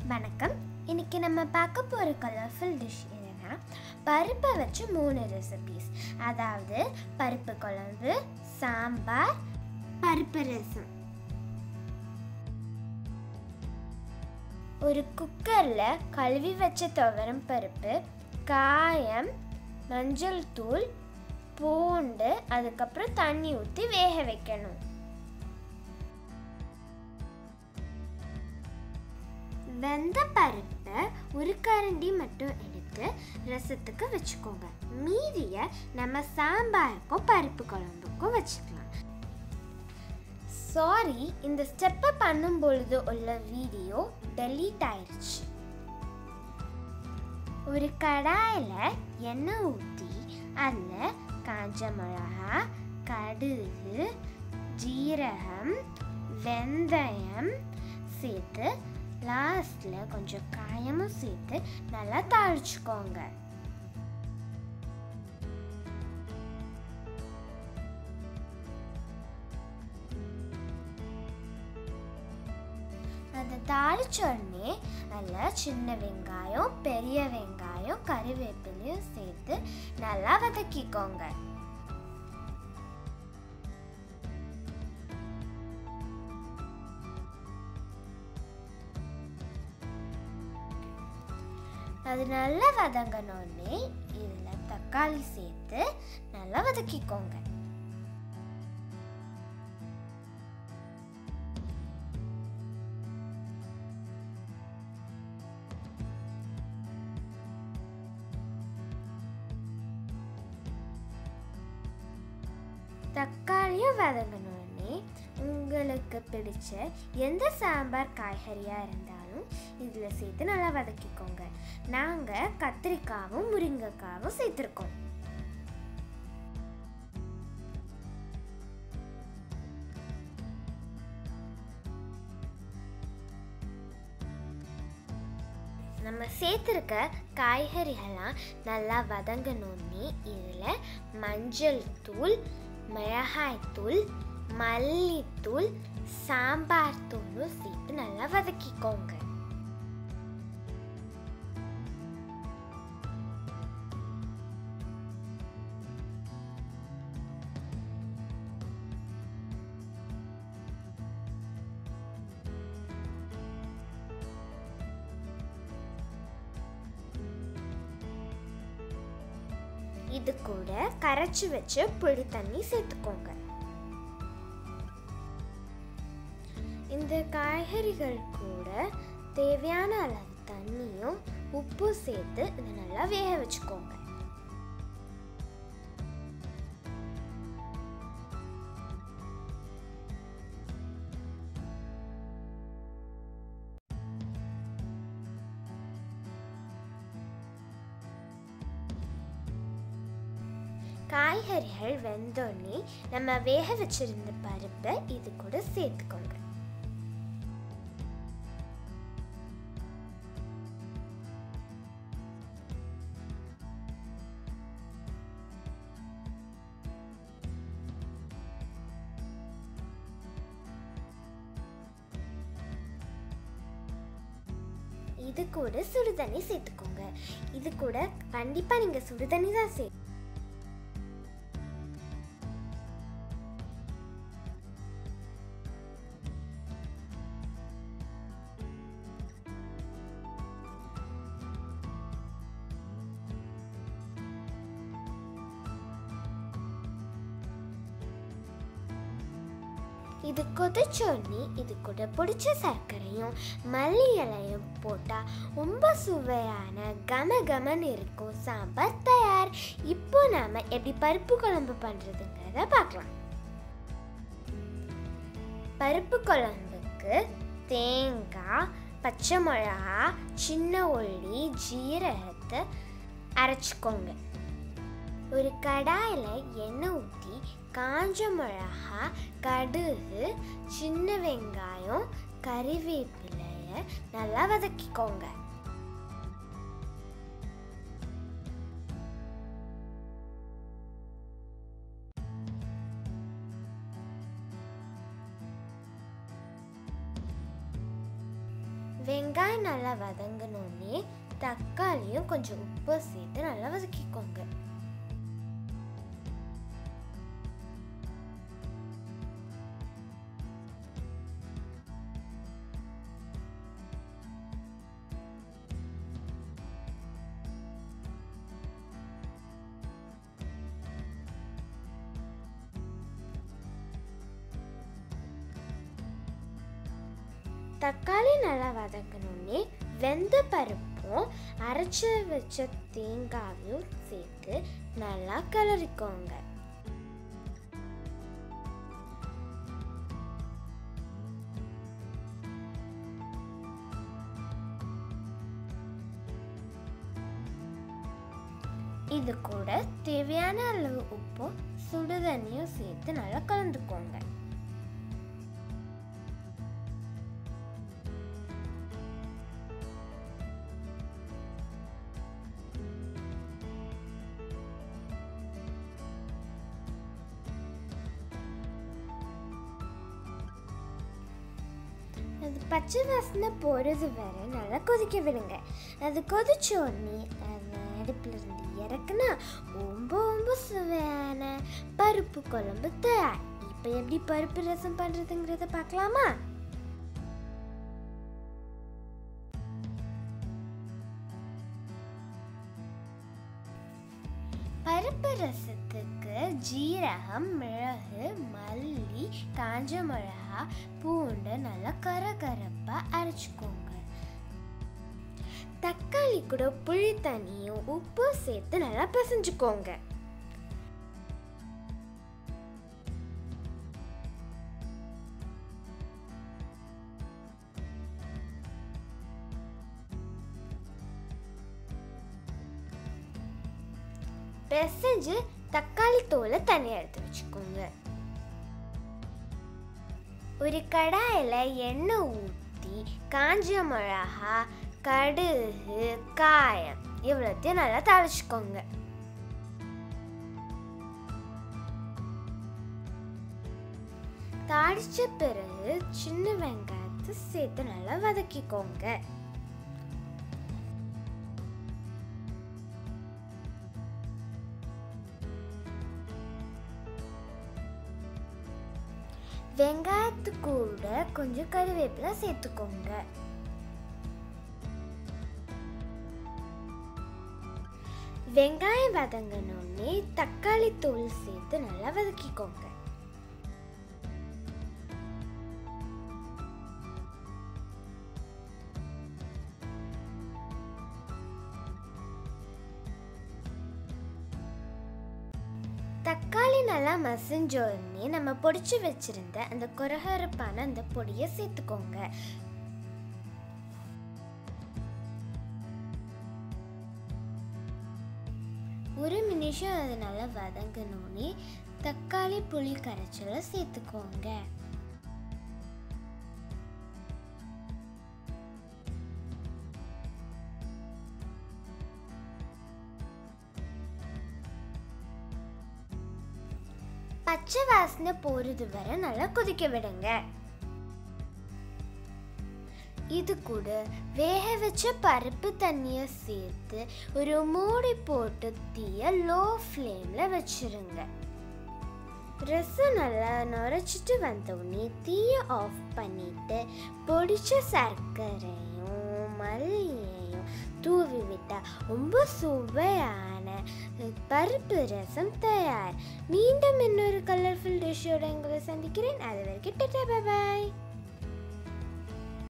வணக்கம் இன்னைக்கு நம்ம பார்க்க போகிற கலர்ஃபுல் டிஷ் என்னன்னா பருப்பை வச்சு மூணு ரெசிபீஸ் அதாவது பருப்பு குழம்பு சாம்பார் பருப்பு ரசம் ஒரு குக்கரில் கழுவி வச்ச துவரம் பருப்பு காயம் மஞ்சள் தூள் பூண்டு அதுக்கப்புறம் தண்ணி ஊற்றி வேக வைக்கணும் வெந்த பருப்பை ஒரு கரண்டி மட்டும் எடுத்து ரசத்துக்கு வச்சுக்கோங்க மீதியை நம்ம சாம்பாருக்கும் பருப்பு குழம்புக்கும் வச்சுக்கலாம் சாரி இந்த ஸ்டெப்பை பண்ணும் பொழுது உள்ள வீடியோ டெலீட் ஆயிடுச்சு ஒரு கடாயில் எண்ணெய் ஊற்றி அதில் காஞ்ச மிளகா கடுகு ஜீரகம் வெந்தயம் சேர்த்து லாஸ்டில் கொஞ்சம் காயமும் சேர்த்து நல்லா தாளிச்சுக்கோங்க அதை தாளிச்ச உடனே அதில் சின்ன வெங்காயம் பெரிய வெங்காயம் கறிவேப்பிலையும் சேர்த்து நல்லா வதக்கிக்கோங்க அது நல்லா வதங்கினோடனே இதில் தக்காளி சேர்த்து நல்லா வதக்கிக்கோங்க தக்காளியும் வதங்கினோடனே உங்களுக்கு பிடிச்ச எந்த சாம்பார் காய்கறியாக இருந்தாலும் இதில் சேர்த்து நல்லா வதக்கிக்கோங்க நாங்கள் கத்திரிக்காவும் முருங்கைக்காவும் சேர்த்துருக்கோம் நம்ம சேர்த்துருக்க காய்கறிகள்லாம் நல்லா வதங்கணுன்னே இதில் மஞ்சள் தூள் மிளகாய் தூள் மல்லித்தூள் சாம்பார் தூளும் சேர்த்து நல்லா வதக்கிக்கோங்க இது கூட கரைச்சி வச்சு புளி தண்ணி சேர்த்துக்கோங்க இந்த காய்கறிகள் கூட தேவையான அளவு தண்ணியும் உப்பு சேர்த்து இதை நல்லா வேக வச்சுக்கோங்க காய்கறிகள் வெந்தோடனே நம்ம வேக வச்சிருந்த பருப்பை இது கூட சேர்த்துக்கோங்க இது கூட சுடுதண்ணி சேர்த்துக்கோங்க இது கூட கண்டிப்பாக நீங்கள் சுடுதண்ணி தான் சே இது கொதிச்சோடனே இது கூட பிடிச்ச சர்க்கரையும் மல்லி இலையும் போட்டால் ரொம்ப சுவையான கம கமன்னு இருக்கும் சாம்பார் தயார் இப்போ நாம எப்படி பருப்பு குழம்பு பண்ணுறதுங்கிறத பார்க்கலாம் பருப்பு குழம்புக்கு தேங்காய் பச்சை மிளகா சின்ன உள்ளி ஜீரகத்தை அரைச்சிக்கோங்க ஒரு கடாயில் எண்ணெய் ஊற்றி காஞ்ச மிளகா கடுகு சின்ன வெங்காயம் கறிவேப்பிலைய நல்லா வதக்கிக்கோங்க வெங்காயம் வெங்காயம் நல்லா வதங்கினோடனே தக்காளியும் கொஞ்சம் உப்பு சேர்த்து நல்லா வதக்கிக்கோங்க தக்காளி நல்லா வதக்கணுன்னே வெந்த பருப்பும் அரைச்சி வச்ச தேங்காயும் சேர்த்து நல்லா கிளறிக்கோங்க இது கூட தேவையான அளவு உப்பும் சுடு தண்ணியும் சேர்த்து நல்லா கலந்துக்கோங்க அது பச்சை வாசனை போகிறது வரை நல்லா கொதிக்க விடுங்க அது கொதிச்ச உடனே அதை அடுப்பில் இருந்து இறக்குனா ரொம்ப ரொம்ப சுவையான பருப்பு குழம்பு தயார் இப்போ எப்படி பருப்பு ரசம் பண்ணுறதுங்கிறத பார்க்கலாமா பருப்பு ரசத்துக்கு ஜீரகம் மிளகு மல்லி காஞ்ச மிளகா பூண்டு நல்லா கரகரப்பா அரைச்சிக்கோங்க தக்காளி கூட புளி தண்ணியும் உப்பு சேர்த்து நல்லா பிசைஞ்சுக்கோங்க பிசைஞ்சு தக்காளி தோலை தனியாக எடுத்து வச்சுக்கோங்க ஒரு கடாயில் எண்ணெய் ஊற்றி காஞ்ச மிளகா கடுகு காயம் இவ்வளோத்தையும் நல்லா தாளிச்சுக்கோங்க தாளிச்ச பிறகு சின்ன வெங்காயத்தை சேர்த்து நல்லா வதக்கிக்கோங்க வெங்காயத்து கூட கொஞ்சம் கருவேப்பிலை சேர்த்துக்கோங்க வெங்காயம் வதங்கினோடனே தக்காளி தூள் சேர்த்து நல்லா வதக்கிக்கோங்க தக்காளி நல்லா மசிஞ்ச உடனே நம்ம பொடிச்சு வச்சிருந்த அந்த கொரகரப்பான அந்த பொடியை சேர்த்துக்கோங்க ஒரு நிமிஷம் அது நல்லா வதங்கணுன்னே தக்காளி புளி கரைச்சலை சேர்த்துக்கோங்க பச்சை வாசனை போறது வரை நல்லா கொதிக்க விடுங்க இது கூட வேக வச்ச பருப்பு தண்ணியை சேர்த்து ஒரு மூடி போட்டு தீய லோ ஃப்ளேமில் வச்சிருங்க ரசம் நல்லா நுரைச்சிட்டு வந்தோடனே தீயை ஆஃப் பண்ணிட்டு பொடிச்ச சர்க்கரையும் மல்லியையும் தூவி விட்டா ரொம்ப சுவையான பருப்பு ரசம் தயார் மீண்டும் இன்னொரு கலர்ஃபுல் டிஷ்ஷோட உங்களை சந்திக்கிறேன் அது வரைக்கும் பாய்